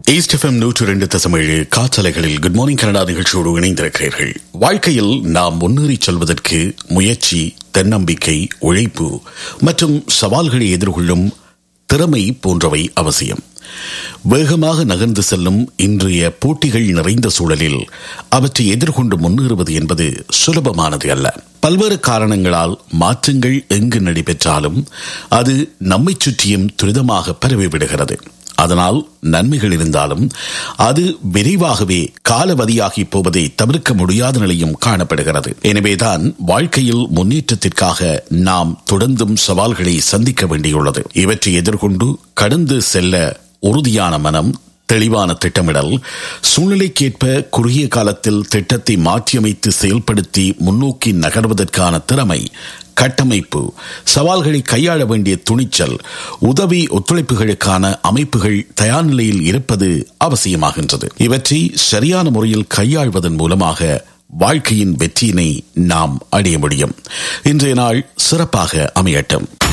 east FM நூற்று ரெண்டு தசமேழு காற்றலைகளில் குட் மார்னிங் கனடா நிகழ்ச்சியோடு இணைந்திருக்கிறீர்கள் வாழ்க்கையில் நாம் முன்னேறி செல்வதற்கு முயற்சி தன்னம்பிக்கை உழைப்பு மற்றும் சவால்களை எதிர்கொள்ளும் திறமை போன்றவை அவசியம் வேகமாக நகர்ந்து செல்லும் இன்றைய போட்டிகள் நிறைந்த சூழலில் அவற்றை எதிர்கொண்டு முன்னேறுவது என்பது சுலபமானது அல்ல பல்வேறு காரணங்களால் மாற்றங்கள் எங்கு நடைபெற்றாலும் அது நம்மை சுற்றியும் துரிதமாக பரவிவிடுகிறது அதனால் நன்மைகள் இருந்தாலும் அது விரைவாகவே காலவதியாகி போவதை தவிர்க்க முடியாத நிலையும் காணப்படுகிறது எனவேதான் வாழ்க்கையில் முன்னேற்றத்திற்காக நாம் தொடர்ந்தும் சவால்களை சந்திக்க வேண்டியுள்ளது இவற்றை எதிர்கொண்டு கடந்து செல்ல உறுதியான மனம் தெளிவான திட்டமிடல் சூழ்நிலைக்கேற்ப குறுகிய காலத்தில் திட்டத்தை மாற்றியமைத்து செயல்படுத்தி முன்னோக்கி நகர்வதற்கான திறமை கட்டமைப்பு சவால்களை கையாள வேண்டிய துணிச்சல் உதவி ஒத்துழைப்புகளுக்கான அமைப்புகள் தயார் நிலையில் இருப்பது அவசியமாகின்றது இவற்றை சரியான முறையில் கையாள்வதன் மூலமாக வாழ்க்கையின் வெற்றியினை நாம் அடைய முடியும் இன்றைய நாள் சிறப்பாக அமையட்டும்